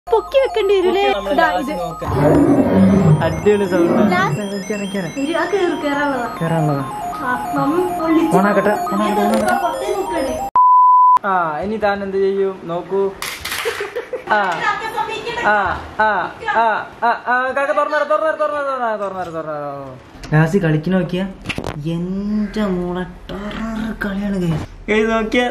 പൊക്കി വെക്കേണ്ടി വരൂലേ നമ്മള് ദാ ലാസ്റ്റ് ഇത് നോക്കാം. അടിപൊളി സൗണ്ട് ലാസ്റ്റ് ഇരു, ആ കേറ്, കേറാനുള്ളതാ. ആ, മമ്മി ഒളിച്ച് ഓണാക്കട്ടെ, ഓണാക്കട്ടെ, ഇപ്പൊ പുറത്തേ നോക്കാണ്. ആ ഇനി താൻ എന്ത് ചെയ്യും നോക്കൂ ആ ഇതാക്കാൻ സമ്മതിക്കണ്ട. ആ ആ ആ ആ ആ കാക്ക തുറന്നേരം തുറന്നേരം തുറന്നേരം തുറന്നേരം തുറന്നേരം രാസി കളിക്കുന്ന നോക്കിയ എന്റെ മോളെ ടെറർ കളിയാണ് ഗൈസ് നോക്കിയ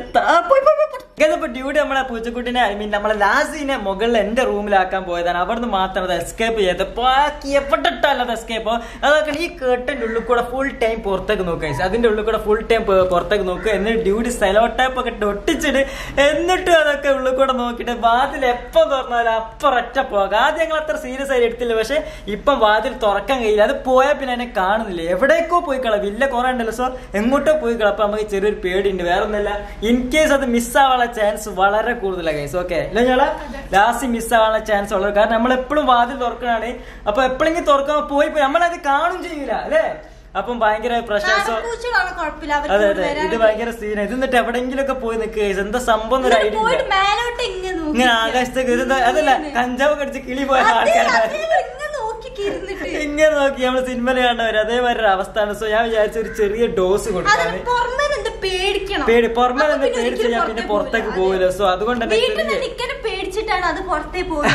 ഇപ്പൊ ഡ്യൂട്ടി നമ്മളെ പൂച്ചക്കുട്ടിനെ ഐ മീൻ നമ്മളെ ലാസിനെ മുകളിൽ എന്റെ റൂമിലാക്കാൻ പോയതാണ് അവിടുന്ന് മാത്രം അത് എസ്കേപ്പ് ചെയ്ത് ബാക്കി എവിടെട്ടല്ലാതെ എസ്കേപ്പോ അതൊക്കെ ഈ കേട്ടിന്റെ ഉള്ളിൽ കൂടെ ഫുൾ ടൈം പുറത്തേക്ക് നോക്കുക guys. അതിന്റെ ഉള്ളിൽ കൂടെ ഫുൾ ടൈം പുറത്തേക്ക് നോക്കുക എന്നിട്ട് ഡ്യൂട്ടി സെലോ ടൈപ്പ് ഒക്കെ ഇട്ട് ഒട്ടിച്ചിട്ട് എന്നിട്ടും അതൊക്കെ ഉള്ളിൽ കൂടെ നോക്കിയിട്ട് വാതിൽ എപ്പം തുറന്നാലും അപ്പം ഒറ്റ പോകാം ആദ്യം ഞങ്ങൾ അത്ര സീരിയസ് ആയി എടുത്തില്ല പക്ഷെ ഇപ്പം വാതിൽ തുറക്കാൻ കഴിയില്ല അത് പോയാൽ പിന്നെ എന്നെ കാണുന്നില്ല എവിടേക്കോ പോയി കള വില്ല കുറെ ഉണ്ടല്ലോ സോ എങ്ങോട്ടോ പോയി കള അപ്പൊ നമുക്ക് ചെറിയൊരു പേടിയുണ്ട് വേറെ ഒന്നല്ല ഇൻ കേസ് അത് മിസ്സാവാനുള്ള ചാൻസ് വളരെ കൂടുതലാണ് ഗൈസ് ഓക്കെ അല്ല ഞങ്ങള് ലാസ്റ്റ് മിസ്സാവാനുള്ള ചാൻസ് ഉള്ളത് കാരണം നമ്മൾ എപ്പോഴും വാതിൽ തുറക്കണാണ് അപ്പൊ എപ്പോഴെങ്കിലും തുറക്കാൻ പോയി പോയി നമ്മളത് കാണും ചെയ്യൂല അല്ലേ അപ്പം ഭയങ്കര പ്രശ്നം സോ പൂച്ചകളാണ് കുഴപ്പമില്ല അവർക്ക് അതെ ഇങ്ങോട്ട് അതെ ഇത് വരാൻ ഭയങ്കര സീന ഇത് എന്നിട്ട് എവിടെങ്കിലും ഒക്കെ പോയി നിൽക്കുക എന്താ സംഭവം എന്നൊരു എന്നിട്ട് ഐഡിയ പോയിട്ട് മേലോട്ട് ഇങ്ങനെ നോക്കി ഇങ്ങനെ ആകാശത്തേക്ക് ഇത് അതല്ല കഞ്ചാവ് കടിച്ച് കിളി പോയ അതേ, ആൾക്കാരാണ് അതേ ഇങ്ങനെ നോക്കി ഇരുന്നിട്ട് ഇങ്ങനെ നോക്കി നമ്മള് സിനിമയിൽ കണ്ടവര് അതേമാതിരി ഒരു അവസ്ഥയാണ് സോ ഞാൻ വിചാരിച്ച ഒരു ചെറിയ ഡോസ് അത് കൊടുക്കാന് പുറമേ നിന്ന് പേടിക്കണം പേടി പുറമെ അപ്പൊ നിന്ന് പിന്നെ പേടിച്ച് ഒരിക്കലും ഞാൻ പിന്നെ പുറത്തേ പുറത്തേക്ക് പോവില്ല. പോകില്ല സോ അതുകൊണ്ട് തന്നെ വീട്ടിൽ ചെറിയ- നിന്ന് നിക്കനെ പേടിച്ചിട്ടാണ് അത് പുറത്തേ പോയത്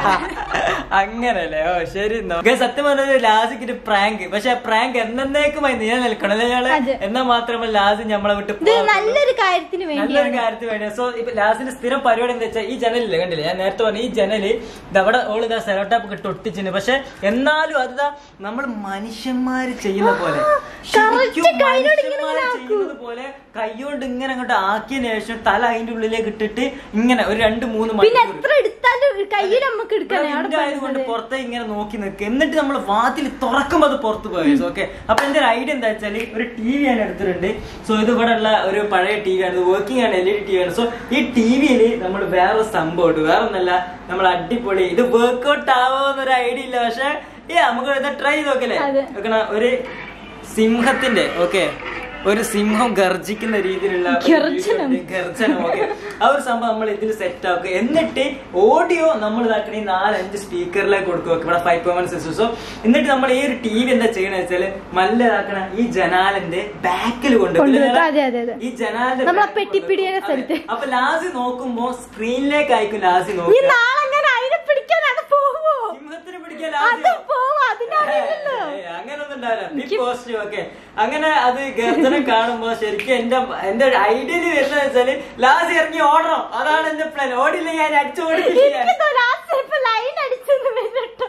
അങ്ങനല്ലേ ഓ ശരി എന്നോ. Guys, സത്യം പറഞ്ഞ ലാസിക്ക് പ്രാങ്ക് പക്ഷെ പ്രാങ്ക് എന്നേക്കുമായി നിലനിൽക്കണം അല്ലേ ഞങ്ങള് അതെ. എന്നാൽ മാത്രമേ ലാസ് നമ്മളെ വിട്ട് ഇത് പോകാൻ നല്ലൊരു കാര്യത്തിന് നല്ലൊരു വേണ്ടിയാണ് കാര്യത്തിന് വേണ്ടി സോ ഇപ്പൊ ലാസ്റ്റിന്റെ സ്ഥിരം പരിപാടി എന്താ വെച്ചാൽ ഈ ജനലില്ലേ കണ്ടില്ലേ ഞാൻ നേരത്തെ പറഞ്ഞു ഈ ജനല് ഇത് അവിടെ ഓള് ഇതാ സെലോട്ടാപ്പ് ഇട്ട് ഒട്ടിച്ചിന് പക്ഷെ എന്നാലും അത് നമ്മൾ മനുഷ്യന്മാര് ചെയ്യുന്ന പോലെ ശരിക്കും correct കൈയോട് ഇങ്ങനെ മനുഷ്യന്മാര് ആക്കൂ. ചെയ്യുന്നത് പോലെ കൈകൊണ്ട് ഇങ്ങനെ അങ്ങോട്ട് ആക്കിയതിനു ശേഷം തല അതിന്റെ ഉള്ളിലേക്ക് ഇട്ടിട്ട് ഇങ്ങനെ ഒരു രണ്ട് മൂന്ന് പിന്നെ മണിക്കൂർ എത്ര എടുത്താലും കയ്യിൽ നമുക്ക് എടുക്കണേ അവിടെ ഇവിടെ ആയതുകൊണ്ട് പറഞ്ഞത്. പുറത്തെ ഇങ്ങനെ നോക്കി നിൽക്കുക എന്നിട്ട് നമ്മൾ വാതിൽ തുറക്കുമ്പോൾ അത് പുറത്ത് പോയി ഓക്കെ അപ്പൊ എന്റെ ഒരു ഐഡിയ എന്താ വെച്ചാൽ ഒരു ടി വി ഞാൻ എടുത്തിട്ടുണ്ട് സോ ഇത് ഇവിടെ ഉള്ള ഒരു പഴയ ടി വി ആണ് ഇത് വർക്കിംഗ് ആണ് L E D T V ആണ് സോ ഈ ടി വിയിൽ നമ്മൾ വേറെ സംഭവം ഉണ്ട് വേറെ ഒന്നല്ല നമ്മൾ അടിപൊളി ഇത് വർക്ക്ഔട്ട് ആവോന്നൊരു ഐഡിയ ഇല്ല പക്ഷെ ഏ നമുക്ക് ഇത് ട്രൈ ചെയ്ത് നോക്കല്ലേ അതെ. നോക്കണ ഒരു സിംഹത്തിന്റെ ഓക്കെ ഒരു സിംഹം ഗർജിക്കുന്ന രീതിയിലുള്ള ഒരു ഗർജനം. video ഉണ്ട്. ഗർജനം ഓക്കെ ആ ഒരു സംഭവം നമ്മൾ ഇതിൽ സെറ്റ് ആക്കുക എന്നിട്ട് ഓഡിയോ നമ്മൾ ഇതാക്കണ ഈ നാലഞ്ച് സ്പീക്കറിലേക്ക് കൊടുക്കുക ഇവിടെ ഫൈവ് പോയിന്റ് സിക്സ് സോ എന്നിട്ട് നമ്മൾ ഈ ഒരു ടി വി എന്താ ചെയ്യണ വെച്ചാല് മല്ല ഇതാക്കണ ഈ ജനാലിന്റെ ബാക്കിൽ കൊണ്ട് കൊണ്ടുവെക്കുക. അതെ, അതെ, അതെ. ഈ ജനാലിന്റെ നമ്മളെ back പെട്ടിപ്പിടിയുടെ അതെ. സ്ഥലത്ത്. അപ്പൊ ലാസി നോക്കുമ്പോ സ്ക്രീനിലേക്ക് ആയിരിക്കും ലാസി നീ നോക്കുക നാളെ അങ്ങനെ അതിനെ പിടിക്കാൻ അത് പോവോ സിംഹത്തിന് പിടിക്കാൻ അത് ലാസിയോ പോവോ അതിനറിയില്ലല്ലോ ഏയ് അങ്ങനൊന്നും ഉണ്ടാവില്ല ബിഗ് പോസിറ്റീവ് ഒക്കെ അങ്ങനെ അത് ഗർജനം കാണുമ്പോ ശരിക്കും എന്റെ എന്റെ ഐഡിയയിൽ വരുന്നത് വെച്ചാല് ലാസ്റ്റ് ഇറങ്ങി ഓടണം അതാണ് എന്റെ പ്ലാൻ ഓടില്ല ഞാൻ അടിച്ചു ഓടിക്കില്ല എനിക്കിതോ ലാസ്റ്റ് ഇപ്പൊ ലൈൻ അടിച്ചെന്ന് വരട്ടോ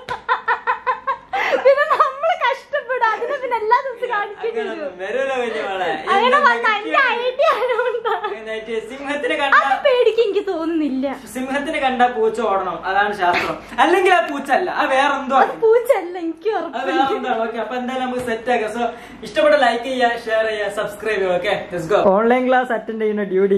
പിന്നെ നമ്മള് കഷ്ടപ്പെടും അതിനെ പിന്നെ എല്ലാ ദിവസവും കാണിക്കേണ്ടി വരും അങ്ങനൊന്നും വരൂല വലിയ മോളെ. അങ്ങനെ എന്റെ വന്ന എന്റെ negative ഐഡിയ ആയതുകൊണ്ടാണ് എന്നിട്ട് സിംഹത്തിനെ കണ്ട അത് പേടിക്ക് എനിക്ക് തോന്നുന്നില്ല സിംഹത്തിനെ കണ്ട പൂച്ച ഓടണം അതാണ് ശാസ്ത്രം അല്ലെങ്കിൽ ആ പൂച്ച അല്ല ആ വേറെന്തോ അത് പൂച്ചല്ല എനിക്ക് അത് ഉറപ്പ് വേറെ എന്താണ് ഓക്കെ അപ്പൊ എന്തായാലും നമുക്ക് സെറ്റ് ആക്കാം സോ ഇഷ്ടപ്പെട്ട ലൈക്ക് ചെയ്യുക ഷെയർ ചെയ്യുക സബ്സ്ക്രൈബ് ചെയ്യുക ഓക്കെ ഓൺലൈൻ ക്ലാസ് അറ്റൻഡ് ചെയ്യുന്ന ഡ്യൂട്ടി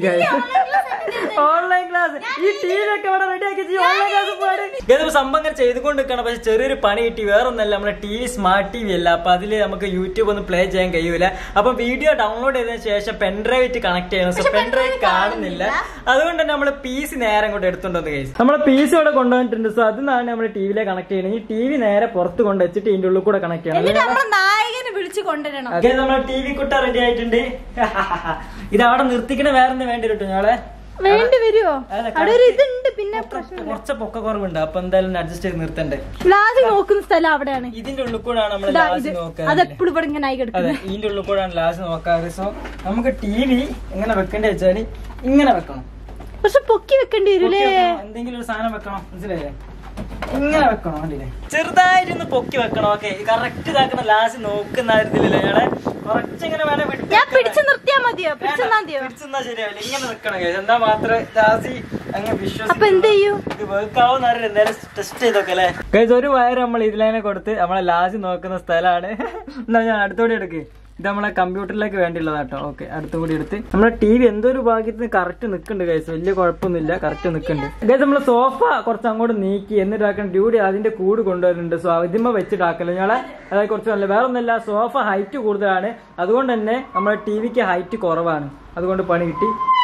ഓൺലൈൻ ക്ലാസ് ഈ ടിവിയിലൊക്കെ ഇവിടെ റെഡി ആക്കി ഓൺലൈൻ ക്ലാസ് പോയി സംഭവം ഇങ്ങനെ ചെയ്തുകൊണ്ട് നിൽക്കണം പക്ഷെ ചെറിയൊരു പണി കിട്ടി വേറെ ഒന്നല്ല നമ്മുടെ T V smart T V അല്ല അപ്പൊ അതില് നമുക്ക് യൂട്യൂബ് ഒന്നും പ്ലേ ചെയ്യാൻ കഴിയൂല അപ്പൊ വീഡിയോ ഡൗൺലോഡ് ചെയ്തതിനു ശേഷം പെൻഡ്രൈവ് ഇട്ട് കണക്ട് ചെയ്യണം സോ പെൻഡ്രൈവ് കാണുന്നില്ല അതുകൊണ്ട് തന്നെ നമ്മൾ പി സി നേരെ കൊണ്ട് എടുത്തുകൊണ്ട് വന്ന് കഴിച്ചു നമ്മളെ പി സി ഇവിടെ കൊണ്ടുവന്നിട്ടുണ്ട് സോ അതിനാണ് നമ്മൾ ടി വിയിലെ കണക്ട് ചെയ്യുന്നത് ഈ ടി വി നേരെ പുറത്ത് കൊണ്ട് വെച്ചിട്ട് ഇതിന്റെ ഉള്ളിൽ കൂടെ കണക്ട് ചെയ്യണം എന്നിട്ട് നമ്മളെ നായകനെ വിളിച്ചു കൊണ്ടുവരണം ഓക്കെ നമ്മൾ ടി വി കുട്ട റെഡി ആയിട്ടുണ്ട് ഇത് അവിടെ നിർത്തിക്കണ വേറെ വേണ്ടി കിട്ടും ഞങ്ങളെ വേണ്ടി വരുമോ അതെ, അവിടെ ഒരു ഇതുണ്ട് പിന്നെ പ്രശ്നം കുറച്ച് പൊക്ക കുറവുണ്ട് അപ്പൊ എന്തായാലും അഡ്ജസ്റ്റ് ചെയ്ത് നിർത്തണ്ടേ ലാസ്റ്റ് നോക്കുന്ന സ്ഥലം അവിടെയാണ് ഇതിന്റെ ഉള്ളിൽ കൂടാണ് നമ്മൾ ഇതാ ലാസ്റ്റ് ഇത് നോക്കുക അതെപ്പോഴും ഇവിടെ ഇങ്ങനെ ആയി അതെ കിടക്കുന്നത് ഇതിന്റെ ഉള്ളിൽ കൂടാണ് ലാസ്റ്റ് നോക്കാറ് സോ നമുക്ക് ടി വി എങ്ങനെ വെക്കേണ്ടി വെച്ചാല് ഇങ്ങനെ വെക്കണം പക്ഷെ പൊക്കി വെക്കേണ്ടി വരൂലേ പൊക്കി വെക്കണം. എന്തെങ്കിലും ഒരു സാധനം വെക്കണം മനസ്സിലായില്ലേ ഇങ്ങനെ വെക്കണം കണ്ടില്ലേ ചെറുതായിട്ടൊന്ന് പൊക്കി വെക്കണം ഓക്കെ കറക്റ്റ് ഇതാക്കുന്ന ലാസ്റ്റ് നോക്കുന്ന കാര്യത്തിലല്ലേ ഞങ്ങളെ കുറച്ചിങ്ങനെ വേണേ വിട്ട് ഞാൻ വെക്കണം. പിടിച്ചു നിർത്തിയാ മതിയോ പിടിച്ചു വേണ്ട, മതിയോ പിടിച്ചെന്നാ ശരിയാവില്ല ഇങ്ങനെ നിക്കണം guys. എന്നാ മാത്രമേ ലാസി അങ്ങ് അപ്പൊ വിശ്വസിക്കും എന്ത് ചെയ്യൂ ഇത് വർക്ക് ആവുന്ന അറിയില്ല എന്തായാലും ടെസ്റ്റ് ചെയ്തൊക്കെ അല്ലേ ഗൈസ് ഒരു വയർ നമ്മൾ ഇതിലതിനെ കൊടുത്ത് നമ്മളെ ലാസി നോക്കുന്ന സ്ഥലമാണ് എന്നാ ഞാൻ അടുത്തോടെ എടുക്ക് ഇത് നമ്മളെ കമ്പ്യൂട്ടറിലേക്ക് വേണ്ടിയുള്ളതാട്ടോ ഓക്കെ അടുത്തും കൂടി എടുത്ത് നമ്മുടെ ടി വി എന്തോ ഒരു ഭാഗ്യത്തിന് കറക്റ്റ് നിൽക്കുന്നുണ്ട് ഗൈസ് വലിയ കുഴപ്പമൊന്നുമില്ല കറക്റ്റ് നിൽക്കുന്നുണ്ട് ഗൈസ് നമ്മളെ സോഫ കുറച്ച് അങ്ങോട്ട് നീക്കി എന്നിട്ടാക്കാൻ ഡ്യൂട്ടി അതിന്റെ കൂട് കൊണ്ടുവരുന്നുണ്ട് സോ ഇതിമ്മ വെച്ചിട്ടാക്കല്ലോ ഞങ്ങളെ അതായത് കുറച്ച് നല്ല വേറെ ഒന്നല്ല സോഫ ഹൈറ്റ് കൂടുതലാണ് അതുകൊണ്ട് തന്നെ നമ്മുടെ ടി വിക്ക് ഹൈറ്റ് കുറവാണ് അതുകൊണ്ട് പണി കിട്ടി So അതും കൂടി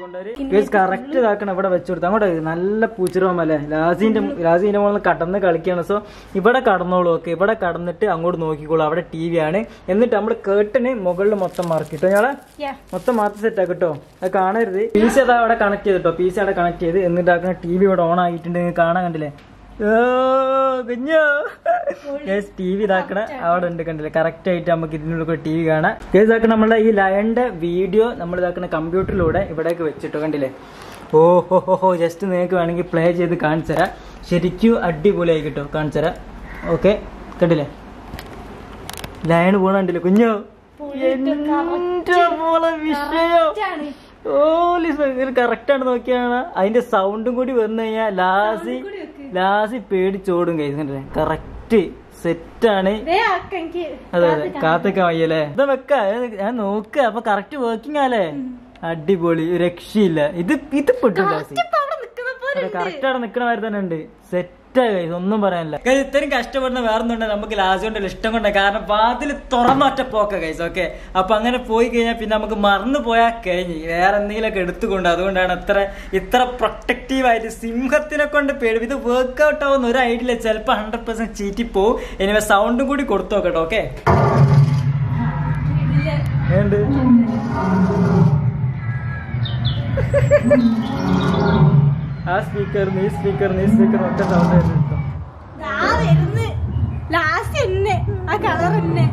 കൊണ്ടുവരും കറക്റ്റ് ഇതാക്കണം ഇവിടെ വെച്ചു കൊടുത്തു അങ്ങോട്ട് നല്ല പൂച്ചിറോമല്ലേ ലാസിന്റെ ലാസിന്റെ മുകളിൽ കടന്ന് കളിക്കാണ് സോ ഇവിടെ കടന്നോളൂ ഓക്കെ ഇവിടെ കടന്നിട്ട് അങ്ങോട്ട് നോക്കിക്കോളൂ അവിടെ ടി വി ആണ് എന്നിട്ട് നമ്മൾ കേട്ടിന് മുകളിൽ മൊത്തം മാർക്കിട്ടോ ഞങ്ങളെ Yeah. മൊത്തം മാറ്റി സെറ്റ് ആക്കട്ടോ അത് കാണരുത് പി സി അതാ അവിടെ കണക്ട് ചെയ്തിട്ടോ പി സി അവിടെ കണക്ട് ചെയ്ത് എന്നിട്ട് ആക്കുന്ന ടി വി ഇവിടെ ഓൺ ആയിട്ടുണ്ട് നിങ്ങൾക്ക് കാണാൻ കണ്ടില്ലേ കുഞ്ഞോ ടി വി ഇതാക്കണ അവിടെ ഉണ്ട് കണ്ടില്ലേ കറക്റ്റ് ആയിട്ട് നമുക്ക് ഇതിനുള്ളിൽ ടി വി കാണാം കേസ് ഇതാക്കണ നമ്മളുടെ ഈ ലയന്റെ വീഡിയോ നമ്മൾ ഇതാക്കുന്ന കമ്പ്യൂട്ടറിലൂടെ ഇവിടേക്ക് വെച്ചിട്ടോ കണ്ടില്ലേ ഓ ഹോ ഹോ ഹോ ജസ്റ്റ് നിങ്ങൾക്ക് വേണമെങ്കിൽ പ്ലേ ചെയ്ത് കാണിച്ചു തരാം ശരിക്കും അടിപൊളിയായി കിട്ടോ കാണിച്ചു തരാം ഓക്കെ കണ്ടില്ലേ ലയൺ പോണ കണ്ടില്ലേ കുഞ്ഞോ എന്റെ മോളെ വിഷയോ ആണ്. കറക്റ്റ് ആണ് നോക്കിയാണ് അതിന്റെ സൗണ്ടും കൂടി വന്നു കഴിഞ്ഞാൽ ലാസി കൂടി വെക്ക്. ലാസി പേടിച്ചോടും കൈ കറക്റ്റ് സെറ്റ് ആണ് ദേ ആക്ക എനിക്ക് അതെ അതെ കാത്തൊക്കെ വയ്യല്ലേ ഇത് വെക്ക ഞാൻ നോക്ക അപ്പൊ കറക്റ്റ് വർക്കിംഗ് ആലേ അടിപൊളി രക്ഷയില്ല ഇത് ഇത് പെട്ടു ലാസി ഇപ്പൊ അവിടെ നിക്കുന്ന പോലെ കറക്റ്റ് അവിടെ നിക്കണ മാതിരി തന്നെ ഉണ്ട് സെറ്റ് ആയി ഒന്നും പറയാനില്ല Guys, ഇത്രയും കഷ്ടപ്പെടുന്ന വേറൊന്നുണ്ട് നമുക്ക് ലാസ്റ്റ് കൊണ്ടല്ല ഇഷ്ടം കൊണ്ട് കാരണം വാതിൽ തുറന്നൊറ്റ പോക്ക കൈസ് ഓക്കെ അപ്പൊ അങ്ങനെ പോയി കഴിഞ്ഞാൽ പിന്നെ നമുക്ക് മറന്നു പോയാൽ കഴിഞ്ഞ് വേറെ എന്തെങ്കിലുമൊക്കെ എടുത്തുകൊണ്ട് അതുകൊണ്ടാണ് അത്ര ഇത്ര പ്രൊട്ടക്റ്റീവ് ആയിട്ട് സിംഹത്തിനെ കൊണ്ട് പേടി ഇത് വർക്ക്ഔട്ട് ആവുന്ന ഒരു ഐഡിയ ഇല്ല ചിലപ്പോൾ ഹൺഡ്രഡ് പെർസെന്റ് ചീറ്റി പോവും ഇനി സൗണ്ടും കൂടി കൊടുത്തു നോക്കട്ടോ ഓക്കെ ഏണ്ട് ആ സ്പീക്കറിന് ഈ സ്പീക്കറിന് ഈ സ്പീക്കറിന് ഒക്കെ സൗണ്ട് വരുന്നുണ്ടോ ദാ വരുന്ന് ലാസ്റ്റ് എന്നെ ആ കളർ എന്നെ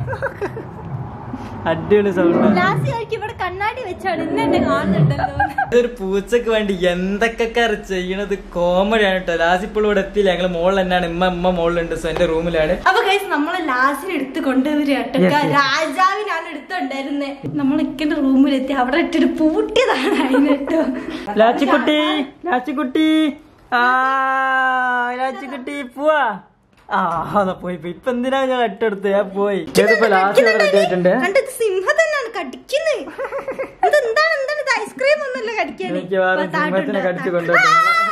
അടിപൊളി സൗണ്ട് ലാസ്റ്റ് ആയിരിക്കും ഇവിടെ കണ്ണാടി വെച്ചാണ് ഇന്ന് എന്നെ കാണുന്നുണ്ടല്ലോ ഇതൊരു പൂച്ചക്ക് വേണ്ടി എന്തൊക്കെ ചെയ്യണത് കോമഡിയാണ് കേട്ടോ ലാസ്റ്റ് ഇപ്പോൾ ഇവിടെ എത്തിയില്ല ഞങ്ങള് മോളിൽ തന്നെയാണ് ഇമ്മ ഇമ്മ മോളിലുണ്ട് സോ എന്റെ റൂമിലാണ് അപ്പൊ കൈസ് നമ്മളെ ലാസ്റ്റിന് എടുത്ത് കൊണ്ടുവരികട്ടോ Yes, yes. രാജാവിനാണ് എടുത്തുണ്ടായിരുന്നത് നമ്മൾ ഇക്കന്റെ റൂമിലെത്തി അവിടെ ഇട്ടിട്ട് പൂട്ടിയതാണ് അതിനെട്ടോ ലാച്ചിക്കുട്ടി ലാച്ചിക്കുട്ടി ആ ലാച്ചിക്കുട്ടി പോവാ ആ അതാ പോയി പോയി ഇപ്പൊ എന്തിനാ ഞാൻ എട്ടെടുത്ത് ഞാൻ പോയി ഇതിപ്പോ ലാസ്റ്റ് റെഡി ആയിട്ടുണ്ട് കണ്ടത് സിംഹം തന്നെയാണ് കടിക്കുന്നത് എന്താണ് എന്താണ് ഇത് ഐസ്ക്രീം ഒന്നല്ല കടിക്കാൻ മിക്കവാറും സിംഹത്തിനെ കടിച്ചു കൊണ്ടുപോയി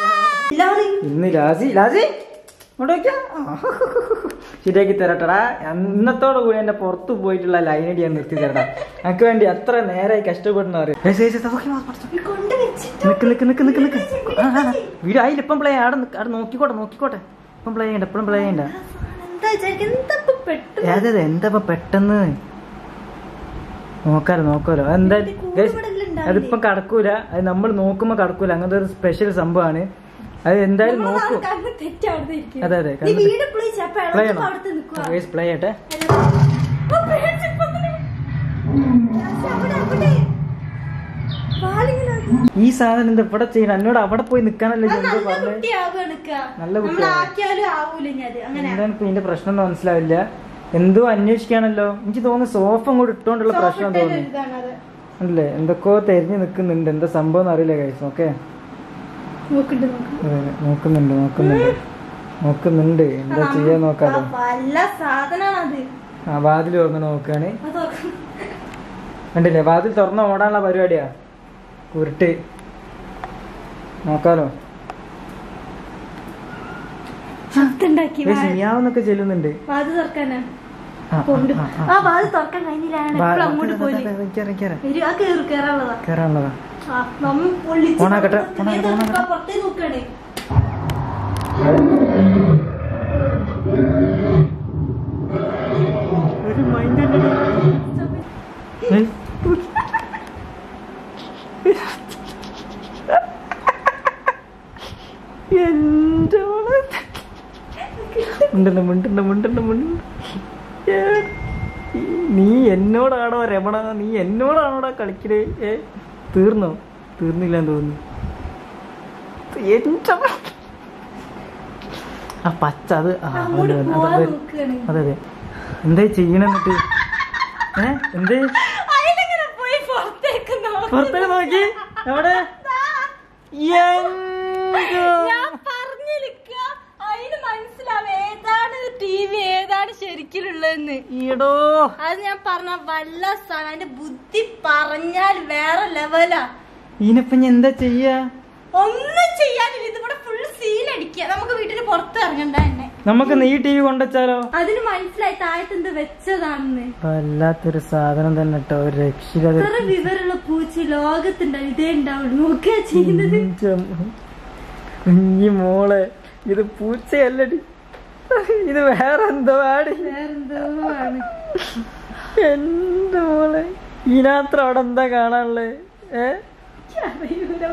ഇന്ന് ലാസി ലാസി ഇങ്ങോട്ട് നോക്കിയാ ശരിയാക്കി തരട്ടടാ ഇന്നത്തോടു കൂടി എന്റെ പുറത്ത് പോയിട്ടുള്ള ലൈനടി ഞാൻ നിർത്തി തരടാ എനിക്ക് വേണ്ടി എത്ര നേരമായി കഷ്ടപ്പെടുന്ന അറിയാം കൊണ്ട് വെച്ചിട്ട് നിക്ക് നിക്ക് നിക്ക് നിക്ക് നിക്ക് ആ, ആ, ആ. വീഡിയോ ആയില്ല ഇപ്പം പ്ലേ അവിടെ നിക്ക്, അവിടെ നോക്കിക്കോട്ടെ നോക്കിക്കോട്ടെ ഇപ്പം പ്ലേ ചെയ്യണ്ട ഇപ്പം പ്ലേ ചെയ്യണ്ട എന്താ വിചാരിക്കുന്നത് എന്താ ഇപ്പൊ പെട്ടെന്ന് അതെ അതെ എന്താ ഇപ്പൊ പെട്ടെന്ന് നോക്കാലോ നോക്കാലോ എന്താ ഇത് കൂട് guys, ഇവിടെ ഉണ്ടാവില്ലേ? അതിപ്പം കടക്കൂല അത് നമ്മൾ നോക്കുമ്പോ കടക്കൂല അങ്ങനത്തെ ഒരു സ്പെഷ്യൽ സംഭവമാണ് അത് എന്തായാലും നമ്മളെ നോക്കൂ കണ്ണ് തെറ്റി അവിടെ ഇരിക്കും. അതെ, അതെ, നീ കണ്ണ് വീട് പ്ലേ ചെയ്യപ്പോ പ്ലേ ഇളകുമ്പോ ചെയ്യണം അവിടുത്തെ നിക്കുവാ. ഗൈസ് പ്ലേ ചെയ്യട്ടെ ഓ, പേടിച്ചിപ്പോ അങ്ങനെ. ലാസ്റ്റ് അവിടെ, അവിടെ. വാലിങ്ങനെ നോക്കി. ഈ സാധനം എന്താ ഇവിടെ ചെയ്യണം എന്നോട് അവിടെ പോയി നിക്കാനല്ലേ അത് എന്തോ നല്ല പറഞ്ഞത് കുട്ടിയാവുകയാണ് ഇക്ക. നല്ല നമ്മൾ കുട്ടിയാവും. ആക്കിയാലും ആവൂല ഇനി അത് അങ്ങനെ എന്താണ് ഇപ്പൊ ഇതിന്റെ പ്രശ്നം എന്ന് മനസ്സിലാവില്ല എന്തോ അന്വേഷിക്കാണല്ലോ എനിക്ക് തോന്നുന്നു സോഫ അങ്ങോട്ട് ഇട്ടോണ്ടുള്ള പ്രശ്നം സോഫ്റ്റ് തോന്നുന്നു ഇതാണത്. അല്ലേ എന്തൊക്കെയോ തെരഞ്ഞു നിൽക്കുന്നുണ്ട് എന്താ സംഭവം അറിയില്ല കഴിച്ചു ഓക്കെ നോക്കുന്നുണ്ട്, നോക്കുന്നുണ്ട്. നോക്കുന്നുണ്ട് നോക്കുന്നുണ്ട് നോക്കുന്നുണ്ട് എന്താ ചെയ്യാൻ ആ, നോക്കാലോ വല്ല സാധനാണത് ആ വാതിൽ തുറന്ന് നോക്കാണ് അത് തുറക്കും. കണ്ടില്ലേ വാതിൽ തുറന്ന് ഓടാനുള്ള പരിപാടിയാ കുരുട്ട് നോക്കാലോ ശബ്ദം ഉണ്ടാക്കി ഏയ് ചെയ്യാവുന്നൊക്കെ ചെല്ലുന്നുണ്ട് വാത് തുറക്കാനാ ആ, ആ, കൊണ്ട് ആ, ആ. ആ വാത് തുറക്കാൻ കഴിഞ്ഞില്ലാണ് വാ- എപ്പോഴും അങ്ങോട്ട് അതെ, പോയി അതെ, അതെ, കേറാം, കേറാം. ആ കേറി കേറാനുള്ളതാ കേറാനുള്ളതാ ആ, നമ്മ പൊള്ളിച്ച് ഓണാക്കട്ടെ, പുറത്ത് ഓണാക്കട്ടെ, വേഗം ഓണാക്കട്ടെ. പുറത്തേക്ക് നോക്കാണ് ഒരു മൈൻഡ് ഏയ്. എന്റെ മോളെ. മുണ്ടുണ്ട് മുണ്ടുണ്ട് മുണ്ടുണ്ട് മുണ്ടുണ്ട് ഏ, നീ എന്നോടാണോ രമണ നീ എന്നോടാണോടാ കളിക്കല് ഏ തീർന്നോ തീർന്നില്ല തോന്നുന്നു എന്റെ മോ- ആ പച്ച അത് ആ, അത് അങ്ങോട്ട് അത് പോവാൻ അത് നോക്കാണ് അതെ അതെ എന്താ ചെയ്യണ എന്നിട്ട് ഏ എന്തേ അതിലിങ്ങനെ പോയി പുറത്തേക്ക് നോക്കുന്നു. പുറത്തേക്ക് നോക്കി എവിടെ ഞാൻ പറഞ്ഞിരിക്ക അതിന് മനസ്സിലാവും ഏതാണ് ടി വി ഏതാണ് ശരിക്കുള്ളതെന്ന് ഈടോ അത് ഞാൻ പറഞ്ഞ വല്ല സാധനം അതിന്റെ ബുദ്ധി പറഞ്ഞാൽ വേറെ ലെവലാ ഇതിനിപ്പൊ ഞാൻ എന്താ ചെയ്യാ ഒന്നും ചെയ്യാനില്ല ഇതിവിടെ ഫുൾ സീൻ അടിക്കുക നമുക്ക് വീട്ടിന് പുറത്ത് ഇറങ്ങണ്ട തന്നെ നമുക്ക് നീ ടി വി കൊണ്ടുവച്ചാലോ അതിന് മനസ്സിലായി താഴത്ത് എന്ത് വെച്ചതാണെന്ന് വല്ലാത്തൊരു സാധനം തന്നെ കേട്ടോ ഒരു രക്ഷിത ഇത്ര വിവരമുള്ള പൂച്ച ലോകത്തുണ്ടാവും ഇതേ ഉണ്ടാവുള്ളൂ നോക്കുക ചെയ്യുന്നത് കുഞ്ഞി മോളെ ഇത് പൂച്ചയല്ലടി ഇത് വേറെ എന്തോ ആടി വേറെന്തോ ആണ് എന്റെ മോളെ ഇതിനകത്ത് അവിടെ എന്താ കാണാനുള്ളത് ഏ അറിയൂല.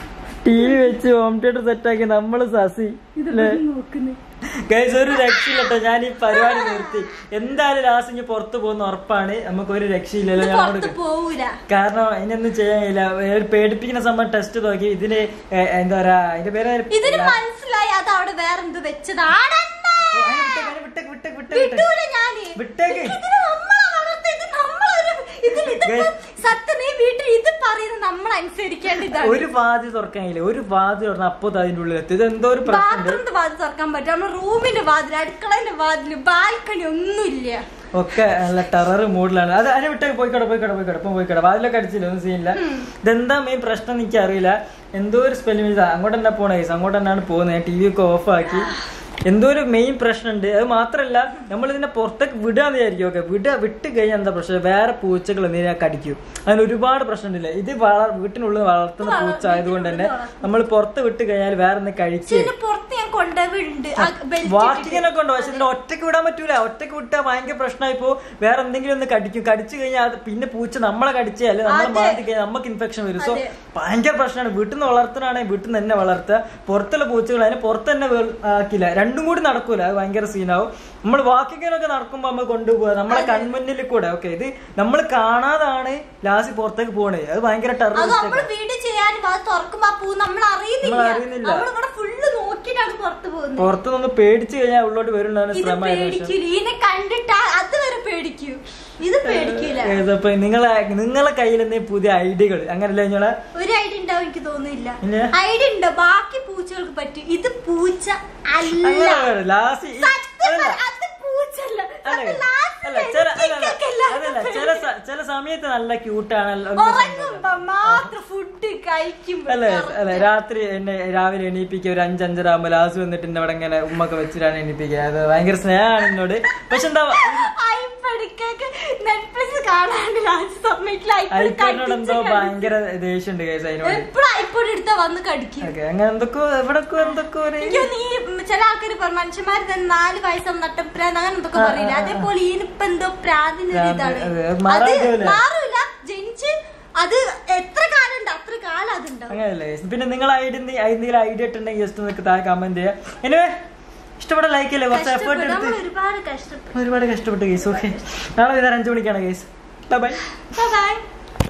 ടി വി വെച്ച് ഹോം തിയേറ്റർ സെറ്റാക്കി നമ്മള് സസി ഇതൊക്കെ നോക്കുന്നു ഗൈസ് ഒരു രക്ഷയില്ലട്ടോ ഞാൻ ഈ പരിപാടി നിർത്തി എന്തായാലും ലാസ്റ്റ് ഇനി പുറത്ത് പോകുന്ന ഉറപ്പാണ് നമുക്ക് ഒരു രക്ഷയില്ലല്ലോ ഇത് ഞാൻ പുറത്ത് പോവൂല കാരണം അതിനൊന്നും ചെയ്യാൻ കഴിയില്ല ഒരു പേടിപ്പിക്കുന്ന സംഭവം ടെസ്റ്റ് നോക്കി ഇതിന് ഏ, എന്താ പറയാ അതിന്റെ പേര് ഇതിന് മനസ്സിലായി അത് അവിടെ വേറെന്തോ വെച്ചതാണെന്ന് ഓ, അതിനെ വിട്ടേക്ക്, അതിനെ വിട്ടേക്ക്, വിട്ടേക്ക്, വിട്ടേക്ക്, വിട്ടേക്ക്. വിട്ടൂല ഞാന് വിട്ടേക്ക്. ഇതിന് നമ്മളാ വളർത്തുക, ഇത് നമ്മളൊരു ഇതിൽ ഇതിപ്പോ സത്യം ഈ വീട്ടിൽ ഇത് പറയുന്നത് നമ്മൾ അനുസരിക്കേണ്ടതാണ് ഒരു വാതിൽ തുറക്കാൻ കഴിയില്ല ഒരു വാതിൽ തുറന്ന അപ്പൊ അതിന്റെ ഉള്ളിൽ എത്തി ഇത് എന്തോ ഒരു പ്രശ്നമുണ്ട് ബാത്റൂമിന്റെ വാതിൽ തുറക്കാൻ പറ്റും നമ്മുടെ റൂമിന്റെ വാതിൽ അടുക്കളന്റെ വാതിൽ ബാൽക്കണി ഒന്നുമില്ല ഒക്കെ നല്ല ടെറർ മൂഡിലാണ് അത് അതിനെ വിട്ടേ പോയിക്കോട്ടെ പോയിക്കോട്ടെ പോയിക്കോട്ടെ ഇപ്പം പോയിക്കോട്ടെ വാതിലൊക്കെ അടിച്ചില്ല ഒന്നും സീനില്ല ഇതെന്താ മെയിൻ പ്രശ്നം എനിക്ക് അറിയില്ല എന്തോ ഒരു സ്പെല്ലിംഗ് മിസ് അങ്ങോട്ട് തന്നെ പോണേ അങ്ങോട്ട് തന്നെയാണ് പോകുന്നത് ടി വി ഒക്കെ ഓഫ് ആക്കി എന്തോ ഒരു മെയിൻ പ്രശ്നമുണ്ട് അത് മാത്രല്ല നമ്മൾ ഇതിനെ പുറത്തേക്ക് വിടാന്ന് വിചാരിക്കും ഓക്കെ വിടുക വിട്ട് കഴിഞ്ഞാൽ എന്താ പ്രശ്നം വേറെ പൂച്ചകൾ എന്തിനാ കടിക്കും അതിന് ഒരുപാട് പ്രശ്നമുണ്ടില്ല ഇത് വള- വീട്ടിനുള്ളിൽ വളർത്തുന്ന പൂച്ച ആയതുകൊണ്ട് തന്നെ നമ്മൾ പുറത്ത് വിട്ട് കഴിഞ്ഞാൽ വേറെ ഒന്ന് കഴിക്കുക ഇതിന് പുറത്ത് ഞാൻ കൊണ്ടുപോയിട്ടുണ്ട് വാക്കിങ്ങിനൊക്കെ ഉണ്ട് പക്ഷെ ഇതിനെ ഒറ്റക്ക് വിടാൻ പറ്റൂല ഒറ്റക്ക് വിട്ടാൽ ഭയങ്കര പ്രശ്നമായി പോ വേറെ എന്തെങ്കിലും ഒന്ന് കടിക്കും കടിച്ചു കഴിഞ്ഞാൽ അത് പിന്നെ പൂച്ച നമ്മളെ കടിച്ചാൽ നമ്മളെ മാറ്റി കഴിഞ്ഞാൽ നമുക്ക് ഇൻഫെക്ഷൻ വരും സോ ഭയങ്കര പ്രശ്നമാണ് വീട്ടിൽ നിന്ന് വളർത്തുന്നതാണെങ്കിൽ വീട്ടിൽ നിന്ന് തന്നെ വളർത്തുക പുറത്തുള്ള പൂച്ചകൾ അതിനെ പുറത്ത് തന്നെ വേൾ- ആക്കില്ല രണ്ടും കൂടി നടക്കൂല അത് ഭയങ്കര സീനാവും നമ്മൾ വാക്കിങ്ങിനൊക്കെ നടക്കുമ്പോൾ നമ്മൾ കൊണ്ടുപോകുക നമ്മളെ കൺമുന്നിൽ കൂടെ ഓക്കെ ഇത് നമ്മൾ കാണാതാണ് ലാസ്റ്റ് പുറത്തേക്ക് പോണേ അത് ഭയങ്കര ടെറർ അത് നമ്മൾ വീട് ചെയ്യാൻ വാ- തുറക്കുമ്പോ ആ പൂ നമ്മൾ അറിയുന്നില്ല നമ്മൾ അറിയുന്നില്ല. നമ്മളിവിടെ ഫുള്ള് നോക്കിയിട്ടാണ് പുറത്ത് പോകുന്നത് പുറത്ത് നിന്ന് പേടിച്ചു കഴിഞ്ഞാൽ ഉള്ളോട്ട് വരുന്നതാണ് ഇത് ശ്രമം ഏകദേശം പേടിക്കൂല ഇതിനെ കണ്ടിട്ട് അത് വരെ പേടിക്കൂ ഇത് പേടിക്കൂല ഏതപ്പോ നിങ്ങളെ നിങ്ങളെ കയ്യിൽ എന്തെങ്കിലും പുതിയ ഐഡിയകൾ അങ്ങനല്ലേ നിങ്ങളെ ഒരു ഐഡിയ ഉണ്ടാവും എനിക്ക് തോന്നുന്നില്ല ഇല്ല. ഐഡിയ ഉണ്ട് ബാക്കി പൂച്ചകൾക്ക് പറ്റും ഇത് പൂച്ച അല്ല അങ്ങനെ ലാസ്റ്റ് സത്യം പറ, അത് പൂച്ചല്ല അല്ല അത് last അല്ല ചില അല്ല, അല്ല, ലിപ്സ്റ്റിക്കൊക്കെ അതല്ല ചില സ- ചില സമയത്ത് നല്ല ക്യൂട്ടാണ് ഉറങ്ങുമ്പോ മാത്രം ഫുഡ് കഴിക്കുമ്പോ അല്ലേ അല്ല രാത്രി എന്നെ രാവിലെ എണീപ്പിക്കുക ഒരു അഞ്ചഞ്ചര ആകുമ്പോ ലാസ്റ്റ് വന്നിട്ട് എന്നെ അവിടെ ഇങ്ങനെ ഉമ്മൊക്കെ വെച്ചിട്ടാണ് എണീപ്പിക്കുക അത് ഭയങ്കര സ്നേഹമാണ് എന്നോട് പക്ഷെ എന്താ ഐപ്പടിക്കൊക്കെ നെറ്റ്ഫ്ലിക്സ് കാണാണ്ട് ലാസ്റ്റ് സമ്മതിക്കില്ല ഐക്കോനോട് എന്തോ ഭയങ്കര ദേഷ്യമുണ്ട് കേസ് അതിനോട് എപ്പോഴും ഐപ്പോഡ് എടുത്താ വന്ന് കടിക്കും ഓക്കെ അങ്ങനെ എന്തൊക്കെയോ എവിടൊക്കെ എന്തൊക്കെ ഒരു എനിക്ക് നീ ചില ആൾക്കാർ പറഞ്ഞു മനുഷ്യന്മാര് തന്നെ നാല് വയസ്സാകും നട്ടപ്രാന്ത് അങ്ങനെ എന്തൊക്കെ പറയില്ല അതേപോലെ ഇതിനിപ്പോ എന്തോ പ്രാന്തിന്റെ ഒരു പ്രാന്ത്, ഇതാണ് അതെ, അത് അത് മാറാതില്ല. മാറൂല ജനിച്ച് അത് എത്ര കാലം ഉണ്ട് അത്ര കാലം അതുണ്ടാവും അങ്ങനെയല്ലേ പിന്നെ നിങ്ങൾ ഐഡിയ എന്തെങ്കിലും ഐഡിയ ഇട്ടുണ്ടെങ്കിൽ ജസ്റ്റ് നിങ്ങൾക്ക് താഴെ കമന്റ് ചെയ്യാം എനിവേ ഇഷ്ടപ്പെട്ട ലൈക്ക് അല്ലേ കുറച്ച് എഫേർട്ട് കഷ്ടപ്പെട്ടു. നമ്മൾ എടുത്ത് ഒരുപാട് കഷ്ടപ്പെട്ടു ഒരുപാട് കഷ്ടപ്പെട്ടു കേസ് ഓക്കെ നാളെ വൈകുന്നേരം അഞ്ചു മണിക്കാണ് കേസ് ബൈ ബൈ